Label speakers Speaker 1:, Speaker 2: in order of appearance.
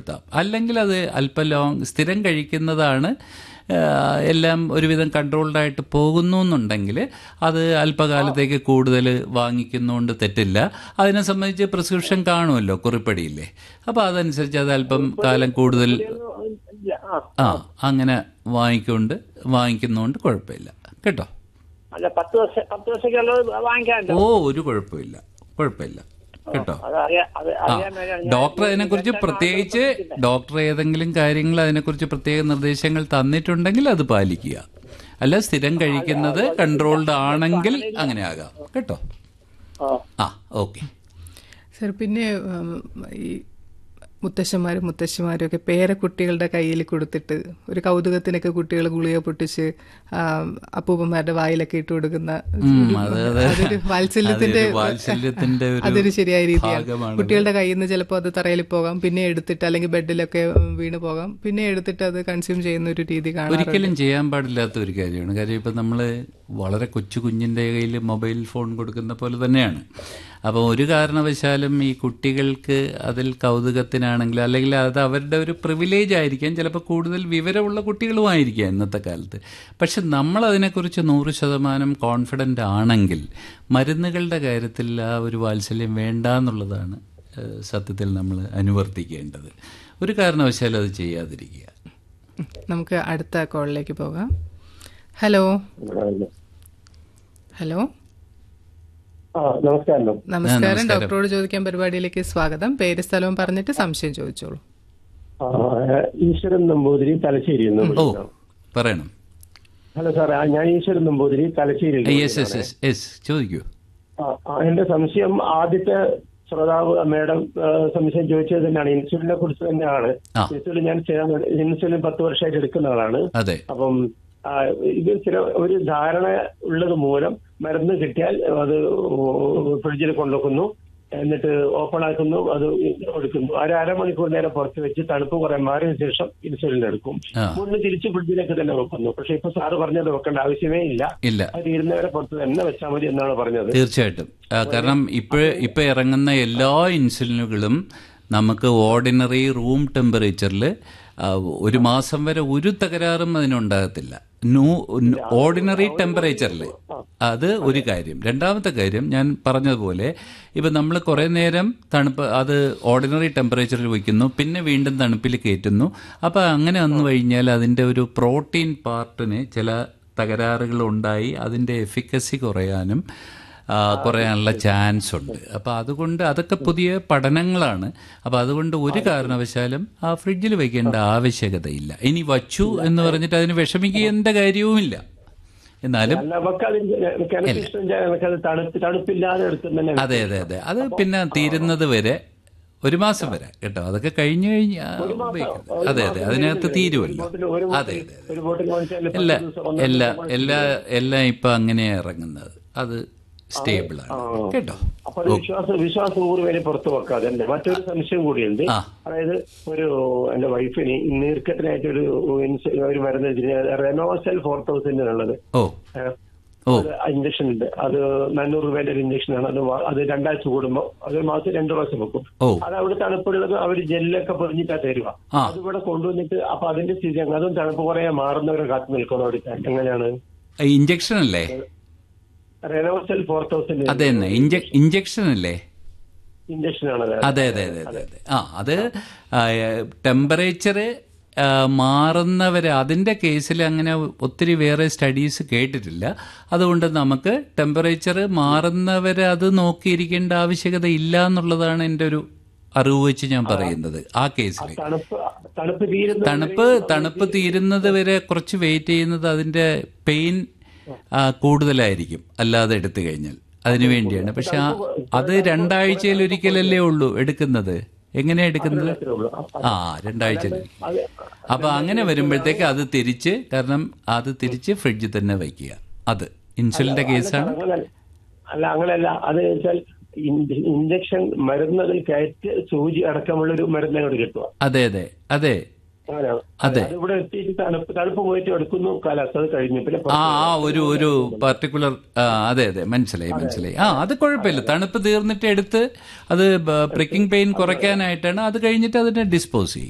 Speaker 1: നിർത്താം അല്ലെങ്കിൽ അത് അല്പം ലോങ് സ്ഥിരം കഴിക്കുന്നതാണ് ആ, എല്ലാം ഒരുവിധം കൺട്രോൾഡ് ആയിട്ട് പോകുന്നു എന്നുണ്ടെങ്കിൽ അത് അല്പകാലത്തേക്ക് കൂടുതൽ വാങ്ങിക്കുന്നതുകൊണ്ട് തെറ്റില്ല അതിനെ സംബന്ധിച്ച് പ്രിസ്ക്രിപ്ഷൻ കാണുമല്ലോ കുറിപ്പടിയില്ലേ അപ്പോൾ അതനുസരിച്ച് അത് അല്പം കാലം കൂടുതൽ
Speaker 2: ഇല്ല, ആ
Speaker 1: ആ അങ്ങനെ വാങ്ങിക്കൊണ്ട് വാങ്ങിക്കുന്നതുകൊണ്ട് കുഴപ്പമില്ല കേട്ടോ
Speaker 2: അല്ല പത്ത് വർഷം പത്ത് വർഷക്കുള്ളത് വാങ്ങിക്കാനുണ്ടോ
Speaker 1: ഓ ഒരു കുഴപ്പമില്ല കുഴപ്പമില്ല കേട്ടോ
Speaker 2: അത് അറിയാം അത്
Speaker 1: ആ
Speaker 2: അറിയാൻ വേണ്ടിയാണ് ഞാൻ
Speaker 1: ഡോക്ടർ അതിനെക്കുറിച്ച് പ്രത്യേകിച്ച് ഡോക്ടർ ഏതെങ്കിലും കാര്യങ്ങൾ അതിനെക്കുറിച്ച് പ്രത്യേക നിർദ്ദേശങ്ങൾ തന്നിട്ടുണ്ടെങ്കിൽ അത് പാലിക്കുക അല്ല സ്ഥിരം കഴിക്കുന്നത് കൺട്രോൾഡ് ആണെങ്കിൽ അങ്ങനെ ആകാം കേട്ടോ
Speaker 2: ആ.
Speaker 1: ആ ഓക്കെ
Speaker 3: സർ പിന്നെ ഉം, ഈ മുത്തശ്ശന്മാരും മുത്തശ്ശിമാരും ഒക്കെ പേരക്കുട്ടികളുടെ കയ്യിൽ കൊടുത്തിട്ട് ഒരു കൗതുകത്തിനൊക്കെ കുട്ടികൾ ഗുളിക പൊട്ടിച്ച് ആ, അപ്പൂപ്പന്മാരുടെ വായിലൊക്കെ ഇട്ട് കൊടുക്കുന്ന ഒരു-
Speaker 1: അതെ, അതെ.
Speaker 3: അതൊരു വാത്സല്യത്തിന്റെ
Speaker 1: അതൊരു വാത്സല്യത്തിന്റെ ഒരു
Speaker 3: അതൊരു ശരിയായ രീതിയാണ്
Speaker 1: ഭാഗമാണത്.
Speaker 3: കുട്ടികളുടെ കയ്യിൽ നിന്ന് ചിലപ്പോൾ അത് തറയിൽ പോകാം പിന്നെ എടുത്തിട്ട് അല്ലെങ്കിൽ ബെഡിലൊക്കെ ഉം, വീണ് പോകാം പിന്നെ എടുത്തിട്ട് അത് കൺസ്യൂം ചെയ്യുന്ന ഒരു രീതി കാണാം
Speaker 1: ഒരിക്കലും ചെയ്യാൻ പാടില്ലാത്ത ഒരു കാര്യമാണ് കാര്യം ഇപ്പം നമ്മൾ വളരെ കൊച്ചു കുഞ്ഞിൻ്റെ കയ്യിൽ മൊബൈൽ ഫോൺ കൊടുക്കുന്ന പോലെ തന്നെയാണ് അപ്പോൾ ഒരു കാരണവശാലും ഈ കുട്ടികൾക്ക് അതിൽ കൗതുകത്തിനാണെങ്കിൽ അല്ലെങ്കിൽ അത് അവരുടെ ഒരു പ്രിവിലേജ് ആയിരിക്കാം ചിലപ്പോൾ കൂടുതൽ വിവരമുള്ള കുട്ടികളുമായിരിക്കാം ഇന്നത്തെ കാലത്ത് പക്ഷെ നമ്മൾ അതിനെക്കുറിച്ച് നൂറ് ശതമാനം കോൺഫിഡൻ്റ് ആണെങ്കിൽ മരുന്നുകളുടെ കാര്യത്തിൽ ആ ഒരു വാത്സല്യം വേണ്ട എന്നുള്ളതാണ് ഏഹ്, സത്യത്തിൽ നമ്മൾ അനുവർത്തിക്കേണ്ടത് ഒരു കാരണവശാലും അത് ചെയ്യാതിരിക്കുക
Speaker 3: ഉം, നമുക്ക് അടുത്ത കോളിലേക്ക് പോകാം ഹലോ ഹലോ
Speaker 2: ആ നമസ്കാരം
Speaker 3: നമസ്കാരം ഡോക്ടറോട് ചോദിക്കാൻ പരിപാടിയിലേക്ക് സ്വാഗതം പേര് സ്ഥലവും പറഞ്ഞിട്ട് സംശയം ചോദിച്ചോളൂ
Speaker 2: ആ, ഈശ്വരൻ നമ്പൂതിരി തലശ്ശേരി
Speaker 1: ഓ പറയണം
Speaker 2: ഹലോ സാർ ഞാൻ Eeswaran Namboothiri Thalassery
Speaker 1: yes yes yes yes ചോദിക്കൂ
Speaker 2: എന്റെ സംശയം ആദ്യത്തെ ശ്രോതാവ് മേഡം ആ, സംശയം ചോദിച്ചത് തന്നെയാണ് ഇൻസുലിനെ കുറിച്ച് തന്നെയാണ്
Speaker 1: ആ.
Speaker 2: ഇൻസുലിൻ ഞാൻ ചെയ്യാൻ ഇൻസുലിൻ പത്ത് വർഷമായിട്ട് എടുക്കുന്ന ആളാണ്
Speaker 1: അതെ
Speaker 2: അപ്പം ആ, ഇത് ചില ഒരു ധാരണ ഉള്ളത് മൂലം മരുന്ന് കിട്ടിയാൽ അത് ഫ്രിഡ്ജിൽ കൊണ്ടുവെക്കുന്നു എന്നിട്ട് ഓപ്പൺ ആക്കുന്നു അത് എടുക്കുന്നു ഒരു അരമണിക്കൂർ നേരം പുറത്ത് വെച്ച് തണുപ്പ് കുറെ മാറിയ ശേഷം ഇൻസുലിൻ എടുക്കും
Speaker 1: ആ.
Speaker 2: മുന്ന് തിരിച്ച് ഫ്രിഡ്ജിലേക്ക് തന്നെ വെക്കുന്നു പക്ഷെ ഇപ്പൊ സാറ് പറഞ്ഞത് വെക്കേണ്ട ആവശ്യമേ ഇല്ല
Speaker 1: ഇല്ല
Speaker 2: അത് തീരുന്നവരെ പുറത്ത് തന്നെ വെച്ചാൽ മതി എന്നാണ് പറഞ്ഞത്
Speaker 1: തീർച്ചയായിട്ടും ആ, കാരണം ഇപ്പോൾ ഇപ്പോൾ ഇറങ്ങുന്ന എല്ലാ ഇൻസുലിനുകളും നമുക്ക് ഓർഡിനറി റൂം ടെമ്പറേച്ചറിൽ ഒരു മാസം വരെ ഒരു തകരാറും അതിനുണ്ടാകത്തില്ല നൂ ഓർഡിനറി ടെമ്പറേച്ചറിൽ അത് ഒരു കാര്യം രണ്ടാമത്തെ കാര്യം ഞാൻ പറഞ്ഞതുപോലെ ഇപ്പം നമ്മൾ കുറേ നേരം തണുപ്പ് അത് ഓർഡിനറി ടെമ്പറേച്ചറിൽ വയ്ക്കുന്നു പിന്നെ വീണ്ടും തണുപ്പിൽ കയറ്റുന്നു അപ്പോൾ അങ്ങനെ വന്നു കഴിഞ്ഞാൽ അതിൻ്റെ ഒരു പ്രോട്ടീൻ പാർട്ടിന് ചില തകരാറുകൾ ഉണ്ടായി അതിൻ്റെ എഫിക്കസി കുറയാനും ആ, കുറയാനുള്ള ചാൻസ് ഉണ്ട് അപ്പോൾ അതുകൊണ്ട് അതൊക്കെ പുതിയ പഠനങ്ങളാണ് അപ്പോൾ അതുകൊണ്ട് ഒരു കാരണവശാലും ആ ഫ്രിഡ്ജിൽ വെക്കേണ്ട ആവശ്യകതയില്ല ഇനി വച്ചു എന്ന് പറഞ്ഞിട്ട് അതിന് വിഷമിക്കേണ്ട കാര്യവുമില്ല എന്നാലും
Speaker 2: അല്ല നമുക്കത് എനിക്ക് ഇഷ്ടം എനിക്കത് തണുപ്പ് തണുപ്പില്ലാതെ എടുക്കുന്ന
Speaker 1: അതെ അതെ അതെ അത് പിന്നെ തീരുന്നത് വരെ ഒരു മാസം വരെ കേട്ടോ അതൊക്കെ കഴിഞ്ഞു കഴിഞ്ഞാൽ ഉപയോഗിക്കാം അതെ അതെ അതിനകത്ത് തീരുമല്ലോ അതെ അതെ അതെ
Speaker 2: ഒരു ബോട്ടിൽ വാങ്ങിച്ചാൽ
Speaker 1: എല്ലാ എല്ലാ എല്ലാ എല്ലാം ഇപ്പം അങ്ങനെയാണ് ഇറങ്ങുന്നത് അത് സ്റ്റേബിൾ ആണ് കേട്ടോ
Speaker 2: അപ്പൊ അത് വിശ്വാസം വിശ്വാസം ഊറ് വരെ പുറത്തു വെക്കാതെ അല്ലേ മറ്റൊരു സംശയം കൂടിയുണ്ട്
Speaker 1: ആ.
Speaker 2: അതായത് ഒരു എന്റെ വൈഫിന് നീർക്കെട്ടിനായിട്ട് ഒരു ഇൻസ് ഒരു മരുന്ന് റെനോസെൽ ഫോർ തൗസൻഡ് ഉള്ളത്
Speaker 1: ഓ ഓ
Speaker 2: ഇഞ്ചക്ഷൻ ഉണ്ട് അത് നാനൂറ് രൂപയുടെ ഒരു ഇഞ്ചക്ഷൻ ആണ് അത് വാ- അത് രണ്ടാഴ്ച കൂടുമ്പോൾ അത് ഒരു മാസം രണ്ടു പ്രാവശ്യം വെക്കും
Speaker 1: ഓ
Speaker 2: അത് അവിടെ തണുപ്പുള്ളത് അവർ ജെല്ലൊക്കെ പൊതിഞ്ഞിട്ടാ തരുക
Speaker 1: ആ.
Speaker 2: അത് ഇവിടെ കൊണ്ടുവന്നിട്ട് അപ്പൊ അതിന്റെ സ്ഥിതി അങ്ങ് അതും തണുപ്പ് കുറയാൻ മാറുന്നവരെ കാത്തു നിൽക്കണം അവിടെ എങ്ങനെയാണ്
Speaker 1: ഇഞ്ചക്ഷൻ അല്ലേ
Speaker 2: റെനോസെൽ ഫോർ തൗസൻഡ്
Speaker 1: അതെ തന്നെ ഇഞ്ചക്ഷൻ അല്ലേ
Speaker 2: ഇഞ്ചക്ഷൻ ആണ്
Speaker 1: അതെ അതെ അതെ അതെ അതെ ആ അത് ടെമ്പറേച്ചർ മാറുന്നവരെ അതിൻ്റെ കേസിൽ അങ്ങനെ ഒത്തിരി വേറെ സ്റ്റഡീസ് കേട്ടിട്ടില്ല അതുകൊണ്ട് നമുക്ക് ടെമ്പറേച്ചർ മാറുന്നവരെ അത് നോക്കിയിരിക്കേണ്ട ആവശ്യകത ഇല്ല എന്നുള്ളതാണ് എൻ്റെ ഒരു അറിവ് വെച്ച് ഞാൻ പറയുന്നത് ആ കേസിൽ
Speaker 2: തണുപ്പ് തണുപ്പ് തീരുന്ന
Speaker 1: തണുപ്പ് തണുപ്പ് തീരുന്നത് വരെ കുറച്ച് വെയിറ്റ് ചെയ്യുന്നത് അതിൻ്റെ പെയിൻ കൂടുതലായിരിക്കും അല്ലാതെ എടുത്തു കഴിഞ്ഞാൽ അതിനു വേണ്ടിയാണ് പക്ഷെ ആ അത് രണ്ടാഴ്ചയിൽ ഒരിക്കലല്ലേ ഉള്ളൂ എടുക്കുന്നത് എങ്ങനെയാ എടുക്കുന്നത് ആ രണ്ടാഴ്ചയിൽ
Speaker 2: അത്
Speaker 1: അപ്പൊ അങ്ങനെ വരുമ്പോഴത്തേക്ക് അത് തിരിച്ച് കാരണം അത് തിരിച്ച് ഫ്രിഡ്ജിൽ തന്നെ വയ്ക്കുക അത് ഇൻസുലിന്റെ കേസാണ്
Speaker 2: അങ്ങനെ അല്ല അങ്ങനെയല്ല അത് വെച്ചാൽ ഇഞ്ചക്ഷൻ മരുന്നതിൽ കയറ്റ് സൂചി അടക്കമുള്ള ഒരു മരുന്ന് അങ്ങോട്ട് കിട്ടുക
Speaker 1: അതെ അതെ അതെ
Speaker 2: അങ്ങനെയാണ്
Speaker 1: അതെ.
Speaker 2: അത് ഇവിടെ എത്തിയിട്ട് തണുപ്പ് തണുപ്പ് പോയിട്ട് എടുക്കുന്നു കാലാവസ്ഥ അത് കഴിഞ്ഞു പിന്നെ
Speaker 1: ആ ആ ഒരു ഒരു പർട്ടിക്കുലർ അതെ അതെ മനസ്സിലായി മനസ്സിലായി ആ അത് കുഴപ്പമില്ല തണുപ്പ് തീർന്നിട്ട് എടുത്ത് അത് പ്രിക്കിംഗ് പെയിൻ കുറയ്ക്കാനായിട്ടാണ് അത് കഴിഞ്ഞിട്ട് അതിനെ ഡിസ്പോസ് ചെയ്യും